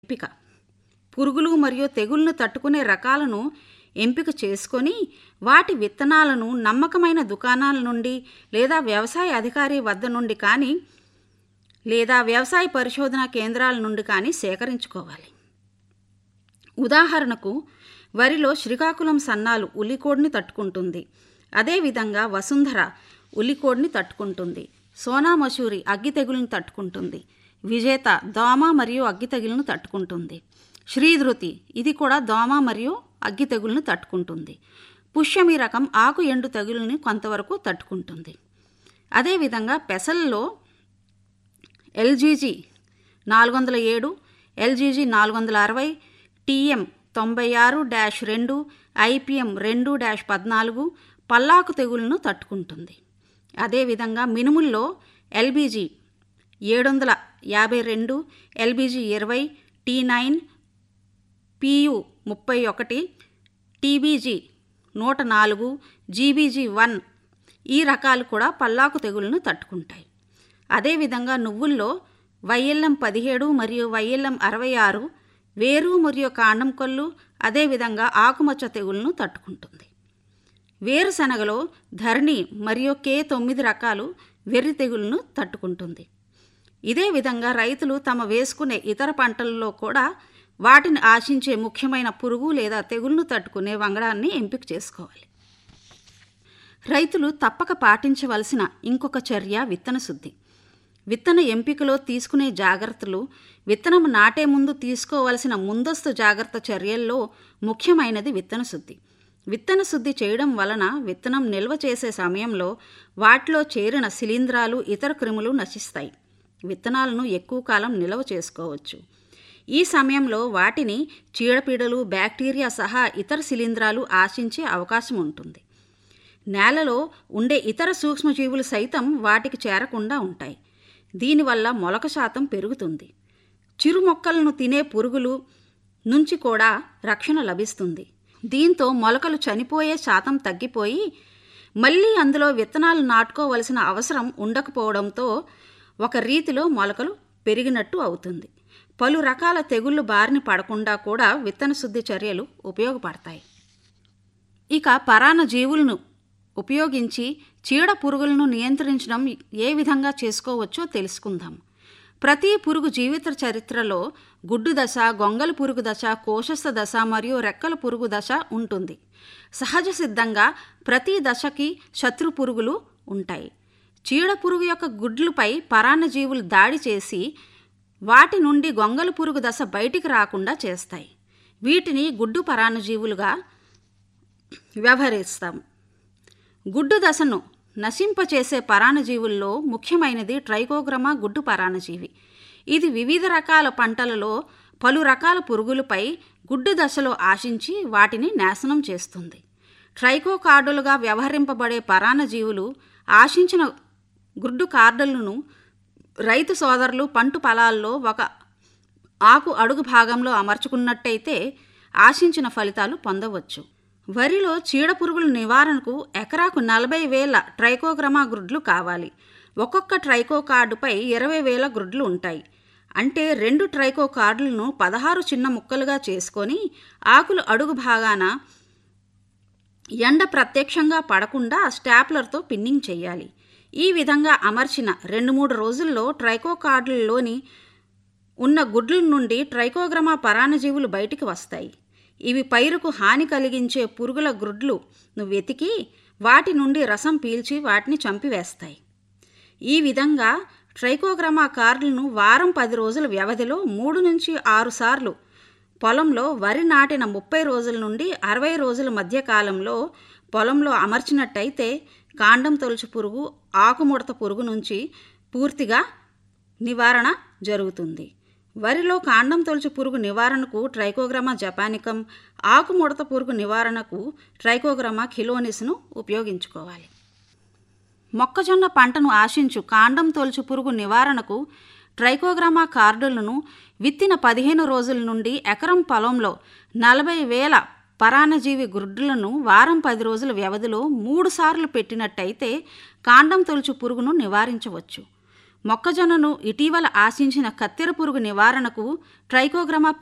ఎంపిక పురుగులు మరియు తెగుళ్లను తట్టుకునే రకాలను ఎంపిక చేసుకొని వాటి విత్తనాలను నమ్మకమైన దుకాణాల నుండి లేదా వ్యవసాయ అధికారి వద్ద నుండి కానీ లేదా వ్యవసాయ పరిశోధనా కేంద్రాల నుండి కానీ సేకరించుకోవాలి ఉదాహరణకు వరిలో శ్రీకాకుళం సన్నాలు ఉల్లికోడ్ని తట్టుకుంటుంది అదేవిధంగా వసుంధర ఉల్లికోడ్ని తట్టుకుంటుంది సోనా మసూరి అగ్గి తెగులను తట్టుకుంటుంది విజేత దోమ మరియు అగ్గి తెగులను తట్టుకుంటుంది శ్రీధృతి ఇది కూడా దోమ మరియు అగ్గి తెగులను తట్టుకుంటుంది పుష్యమి రకం ఆకు ఎండు తెగులని కొంతవరకు తట్టుకుంటుంది అదేవిధంగా పెసల్లో ఎల్జీజీ నాలుగు వందల ఏడు ఎల్జీజీ నాలుగు వందల అరవై టీఎం తొంభై ఆరు డాష్ రెండు ఐపీఎం రెండు డాష్ పద్నాలుగు పల్లాకు తెగులను తట్టుకుంటుంది అదేవిధంగా మినుముల్లో ఎల్బీజీ ఏడు వందల యాభై రెండు ఎల్బీజీ ఇరవై టీ నైన్ పియు ముప్పై ఒకటి టీబీజీ నూట నాలుగు జీబీజీ వన్ ఈ రకాలు కూడా పల్లాకు తెగులను తట్టుకుంటాయి అదేవిధంగా నువ్వుల్లో వైఎల్ఎం పదిహేడు మరియు వైఎల్ఎం అరవై ఆరు వేరు మరియు కాండం కొల్లు అదేవిధంగా ఆకుమచ్చ తెగులను తట్టుకుంటుంది వేరుశనగలో ధరణి మరియు కే తొమ్మిది రకాలు వెర్రి తెగులను తట్టుకుంటుంది ఇదే విధంగా రైతులు తమ వేసుకునే ఇతర పంటలలో కూడా వాటిని ఆశించే ముఖ్యమైన పురుగు లేదా తెగుళ్లను తట్టుకునే వంగడాన్ని ఎంపిక చేసుకోవాలి రైతులు తప్పక పాటించవలసిన ఇంకొక చర్య విత్తన శుద్ధి విత్తన ఎంపికలో తీసుకునే జాగ్రత్తలు విత్తనం నాటే ముందు తీసుకోవలసిన ముందస్తు జాగ్రత్త చర్యల్లో ముఖ్యమైనది విత్తన శుద్ధి విత్తన శుద్ధి చేయడం వలన విత్తనం నిల్వ చేసే సమయంలో వాటిలో చేరిన శిలీంధ్రాలు ఇతర క్రిములు నశిస్తాయి విత్తనాలను ఎక్కువ కాలం నిల్వ చేసుకోవచ్చు ఈ సమయంలో వాటిని చీడపీడలు బ్యాక్టీరియా సహా ఇతర శిలీంధ్రాలు ఆశించే అవకాశం ఉంటుంది నేలలో ఉండే ఇతర సూక్ష్మజీవులు సైతం వాటికి చేరకుండా ఉంటాయి దీనివల్ల మొలక శాతం పెరుగుతుంది చిరు మొక్కలను తినే పురుగులు నుంచి కూడా రక్షణ లభిస్తుంది దీంతో మొలకలు చనిపోయే శాతం తగ్గిపోయి మళ్ళీ అందులో విత్తనాలు నాటుకోవలసిన అవసరం ఉండకపోవడంతో ఒక రీతిలో మొలకలు పెరిగినట్టు అవుతుంది పలు రకాల తెగుళ్ళు బారిన పడకుండా కూడా విత్తన శుద్ధి చర్యలు ఉపయోగపడతాయి ఇక పరాన్న జీవులను ఉపయోగించి చీడ పురుగులను నియంత్రించడం ఏ విధంగా చేసుకోవచ్చో తెలుసుకుందాం ప్రతి పురుగు జీవిత చరిత్రలో గుడ్డు దశ గొంగల పురుగు దశ కోశస్థ దశ మరియు రెక్కల పురుగు దశ ఉంటుంది సహజ సిద్ధంగా ప్రతి దశకి శత్రు పురుగులు ఉంటాయి చీడ పురుగు యొక్క గుడ్లపై పరాన్నజీవులు దాడి చేసి వాటి నుండి గొంగల పురుగు దశ బయటికి రాకుండా చేస్తాయి వీటిని గుడ్డు పరాన్నజీవులుగా వ్యవహరిస్తాం గుడ్డు దశను నశింపచేసే పరాణజీవుల్లో ముఖ్యమైనది ట్రైకోగ్రమా గుడ్డు పరాణజీవి ఇది వివిధ రకాల పంటలలో పలు రకాల పురుగులపై గుడ్డు దశలో ఆశించి వాటిని నాశనం చేస్తుంది ట్రైకోకార్డులుగా వ్యవహరింపబడే పరాణజీవులు ఆశించిన గుడ్డు కార్డులను రైతు సోదరులు పంటు పొలాల్లో ఒక ఆకు అడుగు భాగంలో అమర్చుకున్నట్టయితే ఆశించిన ఫలితాలు పొందవచ్చు వరిలో చీడపురుగుల నివారణకు ఎకరాకు నలభై వేల ట్రైకోగ్రమా గ్రుడ్లు కావాలి ఒక్కొక్క ట్రైకో కార్డుపై ఇరవై వేల గ్రుడ్లు ఉంటాయి అంటే రెండు ట్రైకో కార్డులను పదహారు చిన్న ముక్కలుగా చేసుకొని ఆకులు అడుగు భాగాన ఎండ ప్రత్యక్షంగా పడకుండా స్టాప్లర్తో పిన్నింగ్ చేయాలి ఈ విధంగా అమర్చిన రెండు మూడు రోజుల్లో ట్రైకో కార్డులలోని ఉన్న గుడ్ల నుండి ట్రైకోగ్రమా పరాణజీవులు బయటికి వస్తాయి ఇవి పైరుకు హాని కలిగించే పురుగుల గ్రుడ్లు వెతికి వాటి నుండి రసం పీల్చి వాటిని చంపివేస్తాయి ఈ విధంగా ట్రైకోగ్రమా కార్డులను వారం పది రోజుల వ్యవధిలో మూడు నుంచి ఆరు సార్లు పొలంలో వరి నాటిన ముప్పై రోజుల నుండి అరవై రోజుల మధ్య కాలంలో పొలంలో అమర్చినట్టయితే కాండం తొలుచు పురుగు ఆకుముడత పురుగు నుంచి పూర్తిగా నివారణ జరుగుతుంది వరిలో కాండం తొలుచు పురుగు నివారణకు ట్రైకోగ్రమా జపానికం ఆకుముడత పురుగు నివారణకు ట్రైకోగ్రమా కిలోనిస్ను ఉపయోగించుకోవాలి మొక్కజొన్న పంటను ఆశించు కాండం తొలుచు పురుగు నివారణకు ట్రైకోగ్రామా కార్డులను విత్తిన పదిహేను రోజుల నుండి ఎకరం పొలంలో నలభై వేల పరాన్నజీవి గుడ్డులను వారం పది రోజుల వ్యవధిలో మూడు సార్లు పెట్టినట్టయితే కాండం తొలుచు పురుగును నివారించవచ్చు మొక్కజొన్నను ఇటీవల ఆశించిన కత్తెర పురుగు నివారణకు ట్రైకోగ్రమా